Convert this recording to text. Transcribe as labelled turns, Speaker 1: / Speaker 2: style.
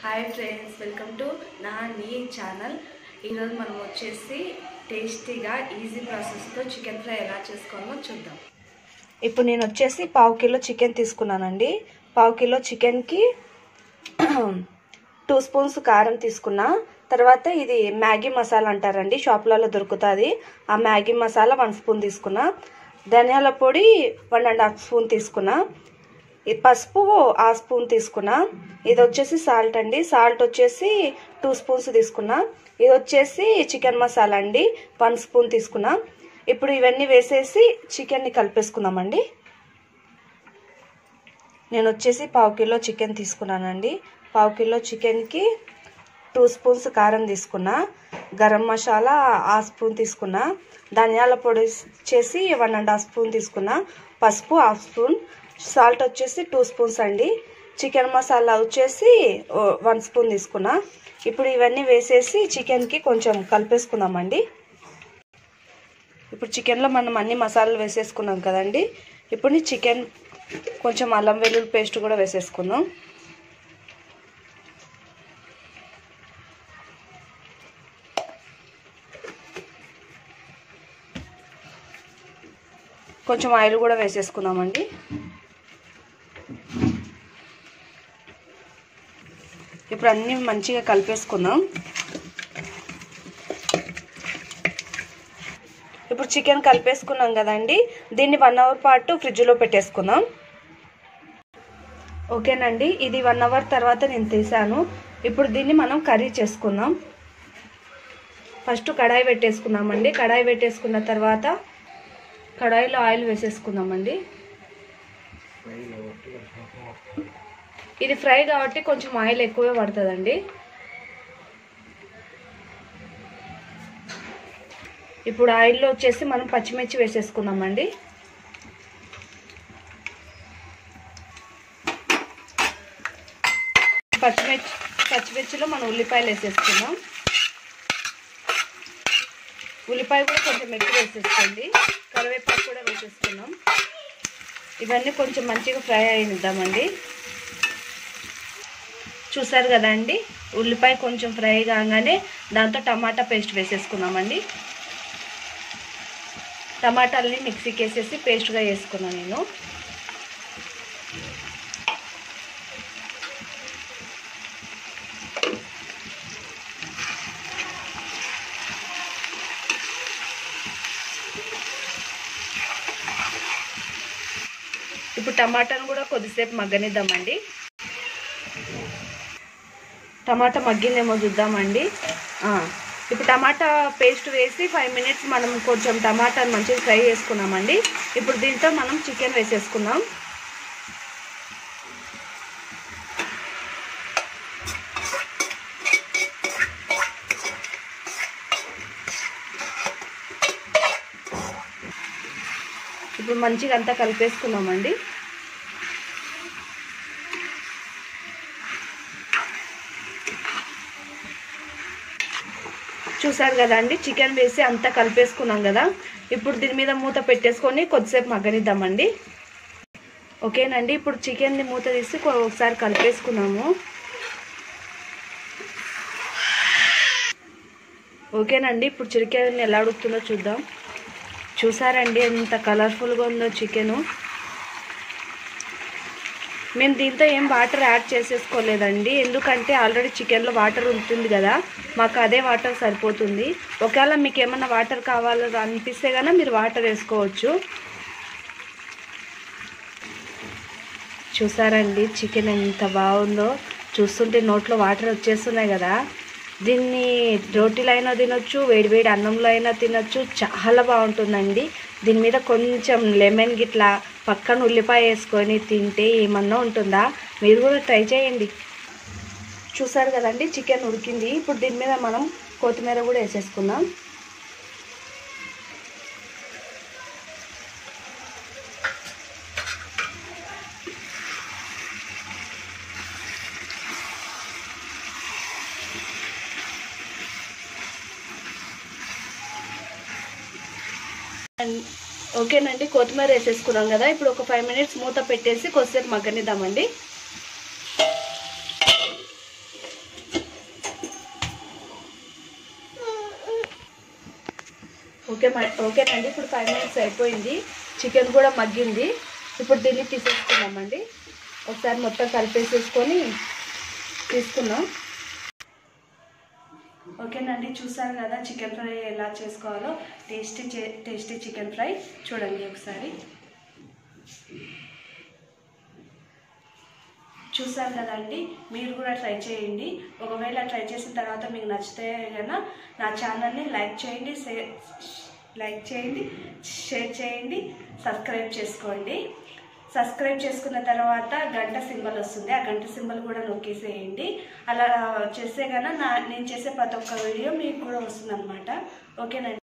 Speaker 1: hi friends welcome to నా నీ channel ఈరోజు మనం వచ్చేసి టేస్టీగా ఈజీ ప్రాసెస్తో చికెన్ ఫ్రై ఎలా చేసుకోవాలో చూద్దాం ఇప్పుడు నేను వచ్చేసి పావు కిలో చికెన్ తీసుకున్నానండి పావు కిలో చికెన్కి టూ స్పూన్స్ కారం తీసుకున్నా తర్వాత ఇది మ్యాగీ మసాలా అంటారండి షాపులలో దొరుకుతుంది ఆ మ్యాగీ మసాలా వన్ స్పూన్ తీసుకున్నా ధనియాల పొడి వన్ అండ్ హాఫ్ స్పూన్ తీసుకున్నా ఈ పసుపు ఆ స్పూన్ తీసుకున్నా ఇది వచ్చేసి సాల్ట్ అండి సాల్ట్ వచ్చేసి టూ స్పూన్స్ తీసుకున్నా ఇది వచ్చేసి చికెన్ మసాలా అండి వన్ స్పూన్ తీసుకున్నా ఇప్పుడు ఇవన్నీ వేసేసి చికెన్ని కలిపేసుకుందామండి నేను వచ్చేసి పావు కిలో చికెన్ తీసుకున్నానండి పావు కిలో చికెన్కి టూ స్పూన్స్ కారం తీసుకున్నా గరం మసాలా ఆ స్పూన్ తీసుకున్నా ధనియాల పొడి వచ్చేసి వన్ అండ్ హాఫ్ స్పూన్ తీసుకున్నా పసుపు హాఫ్ స్పూన్ సాల్ట్ వచ్చేసి టూ స్పూన్స్ అండి చికెన్ మసాలా వచ్చేసి వన్ స్పూన్ తీసుకున్నా ఇప్పుడు ఇవన్నీ వేసేసి చికెన్కి కొంచెం కలిపేసుకుందామండి ఇప్పుడు చికెన్లో మనం అన్ని మసాలాలు వేసేసుకున్నాం కదండి ఇప్పుడు చికెన్ కొంచెం అల్లం వెల్లుల్లి పేస్ట్ కూడా వేసేసుకుందాం కొంచెం ఆయిల్ కూడా వేసేసుకుందామండి ఇప్పుడు అన్నీ మంచిగా కలిపేసుకుందాం ఇప్పుడు చికెన్ కలిపేసుకున్నాం కదండి దీన్ని వన్ అవర్ పాటు ఫ్రిడ్జ్లో పెట్టేసుకుందాం ఓకేనండి ఇది వన్ అవర్ తర్వాత నేను తీసాను ఇప్పుడు దీన్ని మనం కర్రీ చేసుకుందాం ఫస్ట్ కడాయి పెట్టేసుకుందామండి కడాయి పెట్టేసుకున్న తర్వాత కడాయిలో ఆయిల్ వేసేసుకుందామండి ఇది ఫ్రై కాబట్టి కొంచెం ఆయిల్ ఎక్కువే పడుతుందండి ఇప్పుడు ఆయిల్లో వచ్చేసి మనం పచ్చిమిర్చి వేసేసుకుందామండి పచ్చిమిర్చి పచ్చిమిర్చిలో మనం ఉల్లిపాయలు వేసేసుకుందాం ఉల్లిపాయ కూడా కొంచెం ఎక్కువ వేసేసుకోండి కరివేపాకు కూడా వేసేసుకున్నాం ఇవన్నీ కొంచెం మంచిగా ఫ్రై అయిద్దామండి చూసారు కదండి ఉల్లిపాయ కొంచెం ఫ్రై కాగానే దాంతో టమాటా పేస్ట్ వేసేసుకున్నామండి టమాటాలని మిక్సీకి వేసేసి పేస్ట్గా వేసుకున్నాను నేను ఇప్పుడు టమాటాను కూడా కొద్దిసేపు మగ్గనిద్దామండి టమాటా మగ్గిందేమో చూద్దామండి ఇప్పుడు టమాటా పేస్ట్ వేసి ఫైవ్ మినిట్స్ మనం కొంచెం టమాటాను మంచిగా ఫ్రై చేసుకున్నామండి ఇప్పుడు దీంతో మనం చికెన్ వేసేసుకుందాం ఇప్పుడు మంచిగా అంతా కలిపేసుకున్నామండి చూసారు కదండి చికెన్ వేసి అంతా కలిపేసుకున్నాం కదా ఇప్పుడు దీని మీద మూత పెట్టేసుకొని కొద్దిసేపు మగ్గనిద్దామండి ఓకేనండి ఇప్పుడు చికెన్ని మూత తీసి ఒకసారి కలిపేసుకున్నాము ఓకేనండి ఇప్పుడు చికెన్ ఎలా ఉడుకుతుందో చూద్దాం చూసారండి ఎంత కలర్ఫుల్గా ఉందో చికెను మేము దీంతో ఏం వాటర్ యాడ్ చేసేసుకోలేదండి ఎందుకంటే ఆల్రెడీ చికెన్లో వాటర్ ఉంటుంది కదా మాకు అదే వాటర్ సరిపోతుంది ఒకవేళ మీకు ఏమన్నా వాటర్ కావాలో అనిపిస్తే కనుక మీరు వాటర్ వేసుకోవచ్చు చూసారండి చికెన్ ఎంత బాగుందో చూస్తుంటే నోట్లో వాటర్ వచ్చేస్తున్నాయి కదా దీన్ని రోటీలో అయినా తినొచ్చు వేడివేడి అన్నంలో అయినా తినొచ్చు చాలా బాగుంటుందండి దీని మీద కొంచెం లెమన్ గిట్లా పక్కన ఉల్లిపాయ వేసుకొని తింటే ఏమన్నా ఉంటుందా మీరు కూడా ట్రై చేయండి చూసారు కదండి చికెన్ ఉడికింది ఇప్పుడు దీని మీద మనం కొత్తిమీర కూడా వేసేసుకుందాం ఓకేనండి కొత్తిమీర వేసేసుకున్నాం కదా ఇప్పుడు ఒక ఫైవ్ మినిట్స్ మూత పెట్టేసి కొద్దిసేపు మగ్గనిద్దామండి ఓకే మ- ఓకేనండి ఇప్పుడు ఫైవ్ మినిట్స్ అయిపోయింది చికెన్ కూడా మగ్గింది ఇప్పుడు దీన్ని తీసేసుకున్నామండి ఒకసారి మొత్తం కలిపేసేసుకొని తీసుకున్నాం ఓకేనండి చూసారు కదా చికెన్ ఫ్రై ఎలా చేసుకోవాలో టేస్టీ చే- టేస్టీ చికెన్ ఫ్రై చూడండి ఒకసారి చూసారు కదండి మీరు కూడా ట్రై చేయండి ఒకవేళ ట్రై చేసిన తర్వాత మీకు నచ్చితే కనుక నా ఛానల్ని లైక్ చేయండి షేర్ లైక్ చేయండి షేర్ చేయండి సబ్స్క్రైబ్ చేసుకోండి సబ్స్క్రైబ్ చేసుకున్న తర్వాత గంట సింబల్ వస్తుంది ఆ గంట సింబల్ కూడా నొక్కేసేయండి అలా చేస్తే కనుక నా నేను చేసే ప్రతి ఒక్క వీడియో మీకు కూడా వస్తుంది అనమాట ఓకేనండి